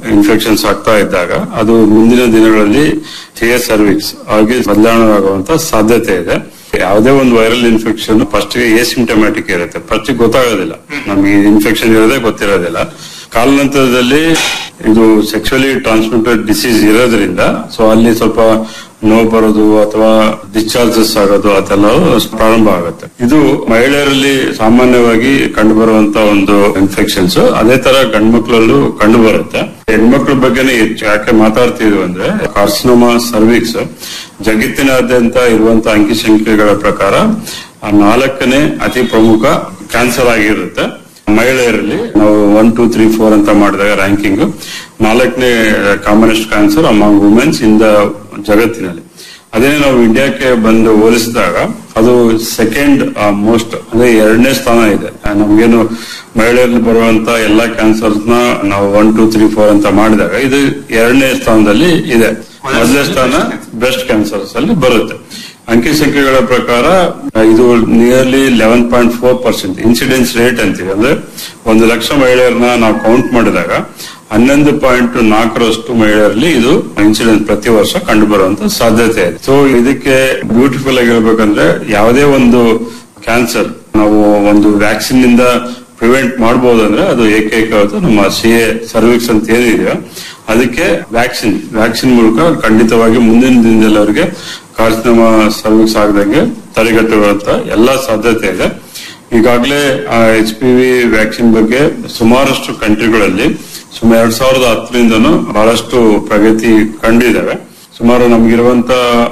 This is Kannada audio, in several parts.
ಇನ್ಫೆಕ್ಷನ್ಸ್ ಆಗ್ತಾ ಇದ್ದಾಗ ಅದು ಮುಂದಿನ ದಿನಗಳಲ್ಲಿ ಟಿಎ ಸರ್ವಿಕ್ಸ್ ಆಗಿ ಬದಲಾವಣೆ ಆಗುವಂತ ಸಾಧ್ಯತೆ ಇದೆ ಯಾವುದೇ ಒಂದು ವೈರಲ್ ಇನ್ಫೆಕ್ಷನ್ ಫಸ್ಟ್ ಗೆ ಸಿಂಟಮ್ಯಾಟಿಕ್ ಇರುತ್ತೆ ಫಸ್ಟ್ ಗೊತ್ತಾಗೋದಿಲ್ಲ ನಮಗೆ ಇನ್ಫೆಕ್ಷನ್ ಇರೋದೇ ಗೊತ್ತಿರೋದಿಲ್ಲ ಕಾಲಾನಂತರದಲ್ಲಿ ಇದು ಸೆಕ್ಸುವಲಿ ಟ್ರಾನ್ಸ್ಮಿಟೆಡ್ ಡಿಸೀಸ್ ಇರೋದ್ರಿಂದ ಸೊ ಅಲ್ಲಿ ಸ್ವಲ್ಪ ನೋವು ಬರೋದು ಅಥವಾ ಡಿಸ್ಚಾರ್ಜಸ್ ಆಗೋದು ಅದೆಲ್ಲ ಪ್ರಾರಂಭ ಆಗುತ್ತೆ ಇದು ಮಹಿಳೆಯರಲ್ಲಿ ಸಾಮಾನ್ಯವಾಗಿ ಕಂಡು ಬರುವಂತ ಒಂದು ಇನ್ಫೆಕ್ಷನ್ಸ್ ಅದೇ ತರ ಗಂಡು ಮಕ್ಕಳಲ್ಲೂ ಕಂಡು ಬರುತ್ತೆ ಹೆಣ್ಮಕ್ಳ ಬಗ್ಗೆನೇ ಹೆಚ್ಚು ಯಾಕೆ ಮಾತಾಡ್ತಿದ್ವಿ ಅಂದ್ರೆ ಕಾರ್ಸಿನೋಮಾ ಸರ್ವಿಕ್ಸ್ ಜಗತ್ತಿನಾದ್ಯಂತ ಇರುವಂತ ಅಂಕಿಸಂಖ್ಯೆಗಳ ಪ್ರಕಾರ ಆ ನಾಲ್ಕನೇ ಅತಿ ಪ್ರಮುಖ ಕ್ಯಾನ್ಸರ್ ಆಗಿರುತ್ತೆ ಮಹಿಳೆಯರಲ್ಲಿ ನಾವು ಒನ್ ಟೂ ತ್ರೀ ಫೋರ್ ಅಂತ ಮಾಡಿದಾಗ ರ್ಯಾಂಕಿಂಗ್ ನಾಲ್ಕನೇ commonest cancer among womens in the ಜಗತ್ತಿನಲ್ಲಿ ಅದೇ ನಾವು ಇಂಡಿಯಾಕ್ಕೆ ಬಂದು ಹೋಲಿಸಿದಾಗ ಅದು ಸೆಕೆಂಡ್ ಮೋಸ್ಟ್ ಅಂದ್ರೆ ಎರಡನೇ ಸ್ಥಾನ ಇದೆ ಆ, ನಮ್ಗೇನು ಮಹಿಳೆಯರಲ್ಲಿ ಬರುವಂತ ಎಲ್ಲಾ ಕ್ಯಾನ್ಸರ್ಸ್ ನ ನಾವು ಒನ್ ಟೂ ತ್ರೀ ಫೋರ್ ಅಂತ ಮಾಡಿದಾಗ ಇದು ಎರಡನೇ ಸ್ಥಾನದಲ್ಲಿ ಇದೆ ಮೊದಲನೇ ಸ್ಥಾನ ಬ್ರೆಸ್ಟ್ ಕ್ಯಾನ್ಸರ್ಸ್ ಅಲ್ಲಿ ಬರುತ್ತೆ ಅಂಕಿ ಸಂಖ್ಯೆಗಳ ಪ್ರಕಾರ ಆ, ಇದು nearly eleven point four percent incidence rate ಅಂತೀವಿ ಅಂದ್ರೆ ಒಂದು ಲಕ್ಷ ಮಹಿಳೆಯರನ್ನ ನಾವು ಕೌಂಟ್ ಮಾಡಿದಾಗ ಹನ್ನೊಂದು ಪಾಯಿಂಟ್ ನಾಲ್ಕರಷ್ಟು ಮಹಿಳೆಯರಲ್ಲಿ ಇದು ಇನ್ಸಿಡೆನ್ಸ್ ಪ್ರತಿ ವರ್ಷ ಕಂಡು ಬರುವಂತ ಸಾಧ್ಯತೆ ಇದೆ ಸೊ ಇದಕ್ಕೆ ಬ್ಯೂಟಿಫುಲ್ ಆಗಿರ್ಬೇಕಂದ್ರೆ ಯಾವುದೇ ಒಂದು ಕ್ಯಾನ್ಸರ್ ನಾವು ಒಂದು ವ್ಯಾಕ್ಸಿನ್ ಇಂದ ಪ್ರಿವೆಂಟ್ ಮಾಡಬಹುದು ಅಂದ್ರೆ ಅದು ಏಕೈಕ ನಮ್ಮ ಸಿ ಎ ಸರ್ವಿಕ್ಸ್ ಅಂತ ಏನಿದೆಯೋ ಅದಕ್ಕೆ ವ್ಯಾಕ್ಸಿನ್ ವ್ಯಾಕ್ಸಿನ್ ಮೂಲಕ ಖಂಡಿತವಾಗಿ ಮುಂದಿನ ದಿನದಲ್ಲಿ ಅವರಿಗೆ ಕಾರ್ಸಿನೋಮಾ ಸರ್ವಿಕ್ಸ್ ಆಗದಂಗೆ ತಡೆಗಟ್ಟುವಂತ ಎಲ್ಲಾ ಸಾಧ್ಯತೆ ಇದೆ ಈಗಾಗಲೇ ಎಚ್ ಪಿ ವಿ ವ್ಯಾಕ್ಸಿನ್ ಬಗ್ಗೆ ಸುಮಾರಷ್ಟು ಕಂಟ್ರಿಗಳಲ್ಲಿ ಸುಮಾರು ಎರಡ್ ಸಾವಿರದ ಹತ್ತರಿಂದನೂ ಬಹಳಷ್ಟು ಪ್ರಗತಿ ಕಂಡಿದ್ದಾವೆ ಸುಮಾರು ನಮಗಿರುವಂತ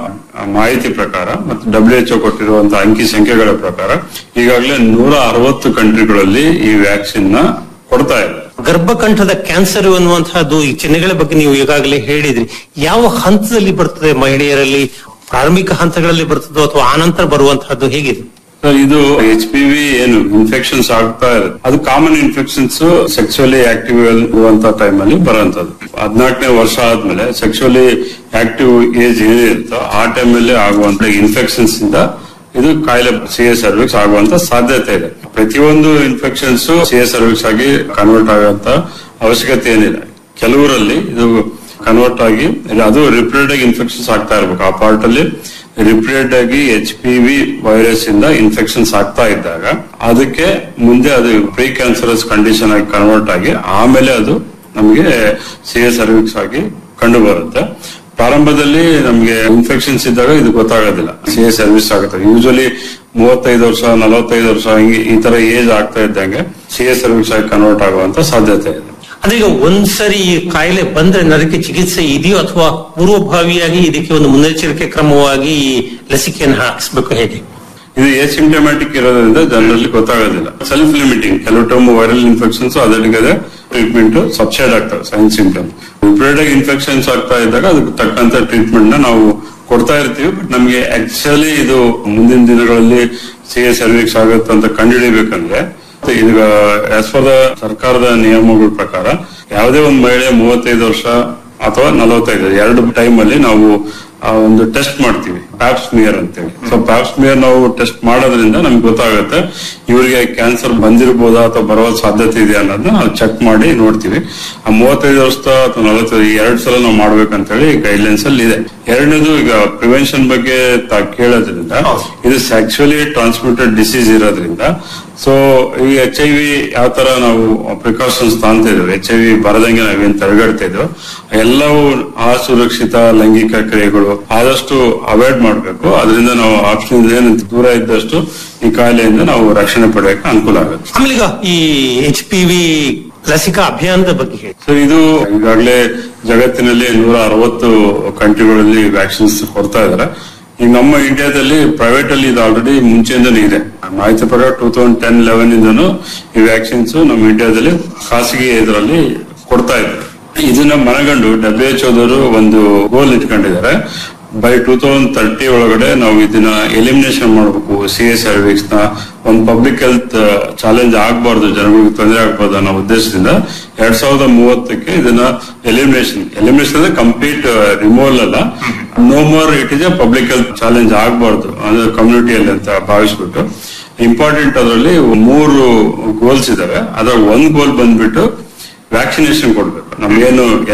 ಮಾಹಿತಿ ಪ್ರಕಾರ ಮತ್ತು ಡಬ್ಲ್ಯೂ ಎಚ್ ಕೊಟ್ಟಿರುವಂತಹ ಅಂಕಿ ಸಂಖ್ಯೆಗಳ ಪ್ರಕಾರ ಈಗಾಗಲೇ ನೂರ ಅರವತ್ತು ಕಂಟ್ರಿಗಳಲ್ಲಿ ಈ ವ್ಯಾಕ್ಸಿನ್ ನ ಕೊಡ್ತಾ ಇದೆ ಗರ್ಭಕಂಠದ ಕ್ಯಾನ್ಸರ್ ಅನ್ನುವಂತಹದ್ದು ಈ ಚಿಹ್ನೆಗಳ ಬಗ್ಗೆ ನೀವು ಈಗಾಗಲೇ ಹೇಳಿದ್ರಿ ಯಾವ ಹಂತದಲ್ಲಿ ಬರ್ತದೆ ಮಹಿಳೆಯರಲ್ಲಿ ಪ್ರಾರಂಭಿಕ ಹಂತಗಳಲ್ಲಿ ಬರ್ತದೋ ಅಥವಾ ಆನಂತರ ಬರುವಂತಹದ್ದು ಹೇಗಿದೆ ಸರ್ ಇದು ಎಚ್ ಪಿ ವಿ ಏನು ಇನ್ಫೆಕ್ಷನ್ಸ್ ಆಗ್ತಾ ಇರುತ್ತೆ ಅದು ಕಾಮನ್ ಇನ್ಫೆಕ್ಷನ್ಸ್ ಸೆಕ್ಸುವಲಿ ಆಕ್ಟಿವ್ ಇರುವಂತ ಟೈಮ್ ಅಲ್ಲಿ ಬರುವಂತದ್ದು ಹದಿನಾಲ್ಕನೇ ವರ್ಷ ಆದ್ಮೇಲೆ ಸೆಕ್ಸುವಲಿ ಆಕ್ಟಿವ್ ಏಜ್ ಏನಿರುತ್ತೋ ಆ ಟೈಮ್ ಅಲ್ಲಿ ಆಗುವಂತ ಇನ್ಫೆಕ್ಷನ್ಸ್ ಇಂದ ಇದು ಕಾಯಿಲೆ ಸಿ ಎ ಸರ್ವಿಕ್ಸ್ ಆಗುವಂತ ಸಾಧ್ಯತೆ ಇದೆ ಪ್ರತಿಯೊಂದು ಇನ್ಫೆಕ್ಷನ್ಸ್ ಸಿ ಎ ಸರ್ವಿಕ್ಸ್ ಆಗಿ ಕನ್ವರ್ಟ್ ಆಗುವಂತ ಅವಶ್ಯಕತೆ ಏನಿಲ್ಲ ಕೆಲವರಲ್ಲಿ ಇದು ಕನ್ವರ್ಟ್ ಆಗಿ ಅದು ರಿಪ್ರೇಟೆಡ್ ಇನ್ಫೆಕ್ಷನ್ಸ್ ಆಗ್ತಾ ಇರ್ಬೇಕು ಆ ಪಾರ್ಟ್ ಅಲ್ಲಿ ರಿಪೀಟೆಡ್ ಆಗಿ ಎಚ್ ಪಿ ವಿ ವೈರಸ್ ಇಂದ ಇನ್ಫೆಕ್ಷನ್ಸ್ ಆಗ್ತಾ ಇದ್ದಾಗ ಅದಕ್ಕೆ ಮುಂದೆ ಅದು ಪ್ರೀ ಕ್ಯಾನ್ಸರಸ್ ಕಂಡೀಷನ್ ಆಗಿ ಕನ್ವರ್ಟ್ ಆಗಿ ಆಮೇಲೆ ಅದು ನಮಗೆ ಸಿ ಎ ಸರ್ವಿಕ್ಸ್ ಆಗಿ ಕಂಡು ಬರುತ್ತೆ ಪ್ರಾರಂಭದಲ್ಲಿ ನಮಗೆ ಇನ್ಫೆಕ್ಷನ್ಸ್ ಇದ್ದಾಗ ಇದು ಗೊತ್ತಾಗೋದಿಲ್ಲ ಸಿ ಎ ಸರ್ವಿಸ್ ಆಗುತ್ತೆ ಯೂಶಲಿ ಮೂವತ್ತೈದು ವರ್ಷ ನಲವತ್ತೈದು ವರ್ಷ ಹಿಂಗೆ ಈ ತರ ಏಜ್ ಆಗ್ತಾ ಇದ್ದಂಗೆ ಸಿ ಎ ಸರ್ವಿಕ್ಸ್ ಆಗಿ ಕನ್ವರ್ಟ್ ಆಗುವಂತ ಸಾಧ್ಯತೆ ಇದೆ ಅಂದ್ರೆ ಈಗ ಒಂದ್ಸರಿ ಈ ಕಾಯಿಲೆ ಬಂದ್ರೆ ಅದಕ್ಕೆ ಚಿಕಿತ್ಸೆ ಇದೆಯೋ ಅಥವಾ ಪೂರ್ವಭಾವಿಯಾಗಿ ಇದಕ್ಕೆ ಒಂದು ಮುನ್ನೆಚ್ಚರಿಕೆ ಕ್ರಮವಾಗಿ ಈ ಲಸಿಕೆಯನ್ನು ಹಾಕಿಸ್ಬೇಕು ಹೇಗೆ ಇದು ಎಸಿಂಟಮ್ಯಾಟಿಕ್ ಇರೋದ್ರಿಂದ ಜನರಲ್ಲಿ ಗೊತ್ತಾಗೋದಿಲ್ಲ ಸೆಲ್ಫ್ ಲಿಮಿಟಿಂಗ್ ಕೆಲವು ಟರ್ಮ್ ವೈರಲ್ ಇನ್ಫೆಕ್ಷನ್ಸ್ ಅದಕ್ಕೆ ಟ್ರೀಟ್ಮೆಂಟ್ ಸಬ್ಸೈಡ್ ಆಗ್ತವೆ ಸೈನ್ ಸಿಂಪ್ಟಮ್ ರಿಪೀಟೆಡ್ ಇನ್ಫೆಕ್ಷನ್ಸ್ ಆಗ್ತಾ ಇದ್ದಾಗ ಅದಕ್ಕೆ ತಕ್ಕಂತ ಟ್ರೀಟ್ಮೆಂಟ್ ನ ನಾವು ಕೊಡ್ತಾ ಇರ್ತೀವಿ ಬಟ್ ನಮಗೆ ಆಕ್ಚುಲಿ ಇದು ಮುಂದಿನ ದಿನಗಳಲ್ಲಿ ಸಿ ಎ ಸರ್ವಿಕ್ಸ್ ಆಗುತ್ತೆ ಅಂತ ಕಂಡುಹಿಡಿಬೇಕಂದ್ರೆ ಈಗ ಆಸ್ ಫಾರ್ ದ ಸರ್ಕಾರದ ನಿಯಮಗಳ ಪ್ರಕಾರ ಯಾವುದೇ ಒಂದು ಮಹಿಳೆ ಮೂವತ್ತೈದು ವರ್ಷ ಅಥವಾ ನಲವತ್ತೈದು ಎರಡು ಟೈಮ್ ಅಲ್ಲಿ ನಾವು ಆ ಒಂದು ಟೆಸ್ಟ್ ಮಾಡ್ತೀವಿ ಪ್ಯಾಪ್ಸ್ಮಿಯರ್ ಅಂತೇಳಿ ಸೊ ಪ್ಯಾಪ್ಸ್ಮಿಯರ್ ನಾವು ಟೆಸ್ಟ್ ಮಾಡೋದ್ರಿಂದ ನಮ್ಗೆ ಗೊತ್ತಾಗುತ್ತೆ ಇವರಿಗೆ ಕ್ಯಾನ್ಸರ್ ಬಂದಿರಬಹುದಾ ಅಥವಾ ಬರುವ ಸಾಧ್ಯತೆ ಇದೆ ಅನ್ನೋದನ್ನ ನಾವು ಚೆಕ್ ಮಾಡಿ ನೋಡ್ತೀವಿ ಆ ಮೂವತ್ತೈದು ವರ್ಷದ ಅಥವಾ ನಲವತ್ತೈದು ಈ ಎರಡ್ ಸಲ ನಾವು ಮಾಡ್ಬೇಕಂತ ಹೇಳಿ ಗೈಡ್ಲೈನ್ಸ್ ಅಲ್ಲಿ ಇದೆ ಎರಡನೇದು ಈಗ ಪ್ರಿವೆನ್ಷನ್ ಬಗ್ಗೆ ತಾ- ಕೇಳೋದ್ರಿಂದ ಇದು ಸೆಕ್ಸುವಲಿ ಟ್ರಾನ್ಸ್ಮಿಟೆಡ್ ಡಿಸೀಸ್ ಇರೋದ್ರಿಂದ ಸೊ ಈ ಎಚ್ ಐ ವಿ ಯಾವ ತರ ನಾವು ಪ್ರಿಕಾಷನ್ಸ್ ತಾಂತ ಇದ್ದೇವೆ ಎಚ್ ಐ ವಿ ಬರದಂಗೆ ನಾವೇನ್ ತಡೆಗಟ್ತಾ ಇದ್ವು ಎಲ್ಲವೂ ಅಸುರಕ್ಷಿತ ಲೈಂಗಿಕ ಕ್ರಿಯೆಗಳು ಆದಷ್ಟು ಅವಾಯ್ಡ್ ಮಾಡಬೇಕು ಅದರಿಂದ ನಾವು ಆಪ್ಷನ್ ಏನು ದೂರ ಇದ್ದಷ್ಟು ಈ ಕಾಯಿಲೆಯಿಂದ ನಾವು ರಕ್ಷಣೆ ಪಡೆಯಕ್ಕೆ ಅನುಕೂಲ ಆಗುತ್ತೆ ಆಮೇಲೆ ಈಗ ಈ ಎಚ್ ಪಿ ವಿ ಲಸಿಕಾ ಅಭಿಯಾನದ ಬಗ್ಗೆ ಹೇಳಿ ಸೊ ಇದು ಈಗಾಗಲೇ ಜಗತ್ತಿನಲ್ಲಿ ನೂರ ಅರವತ್ತು ಕಂಟ್ರಿಗಳಲ್ಲಿ ವ್ಯಾಕ್ಸಿನ್ಸ್ ಕೊಡ್ತಾ ಇದಾರೆ ಈಗ ನಮ್ಮ ಇಂಡಿಯಾದಲ್ಲಿ ಪ್ರೈವೇಟ್ ಅಲ್ಲಿ ಇದು ಆಲ್ರೆಡಿ ಮುಂಚೆಯಿಂದನೇ ಇದೆ ಮಾಹಿತಿ ಪ್ರಕಾರ ಟೂ ತೌಸಂಡ್ ಟೆನ್ ಲೆವೆನ್ ಇಂದನು ಈ ವ್ಯಾಕ್ಸಿನ್ಸ್ ನಮ್ಮ ಇಂಡಿಯಾದಲ್ಲಿ ಖಾಸಗಿ ಇದರಲ್ಲಿ ಕೊಡ್ತಾ ಇದ್ದಾರೆ ಇದನ್ನ ಮನಗಂಡು ಡಬ್ಲ್ಯೂ ಎಚ್ ಓದವರು ಒಂದು ಗೋಲ್ ಇಟ್ಕೊಂಡಿದ್ದಾರೆ ಬೈ ಟೂ ತೌಸಂಡ್ ತರ್ಟಿ ಒಳಗಡೆ ನಾವು ಇದನ್ನ ಎಲಿಮಿನೇಷನ್ ಮಾಡಬೇಕು ಸಿ ಎಸ್ ಸರ್ವಿಕ್ಸ್ ನ ಒಂದು ಪಬ್ಲಿಕ್ ಹೆಲ್ತ್ ಚಾಲೆಂಜ್ ಆಗಬಾರ್ದು ಜನಗಳಿಗೆ ತೊಂದರೆ ಆಗಬಾರ್ದು ಅನ್ನೋ ಉದ್ದೇಶದಿಂದ ಎರಡ್ ಸಾವಿರದ ಮೂವತ್ತಕ್ಕೆ ಇದನ್ನ ಎಲಿಮಿನೇಷನ್ ಎಲಿಮಿನೇಷನ್ ಅಂದ್ರೆ ಕಂಪ್ಲೀಟ್ ರಿಮೂವಲ್ ಅಲ್ಲ no more it is a public health challenge ಆಗಬಾರ್ದು ಅಂದ್ರೆ ಕಮ್ಯುನಿಟಿಯಲ್ಲಿ ಅಂತ ಭಾವಿಸ್ಬಿಟ್ಟು ಇಂಪಾರ್ಟೆಂಟ್ ಅದರಲ್ಲಿ ಮೂರು ಗೋಲ್ಸ್ ಇದಾವೆ ಅದ್ರ ಒಂದ್ ಗೋಲ್ ಬಂದ್ಬಿಟ್ಟು ವ್ಯಾಕ್ಸಿನೇಷನ್ ಕೊಡ್ಬೇಕು ನಮ್ಗೇನು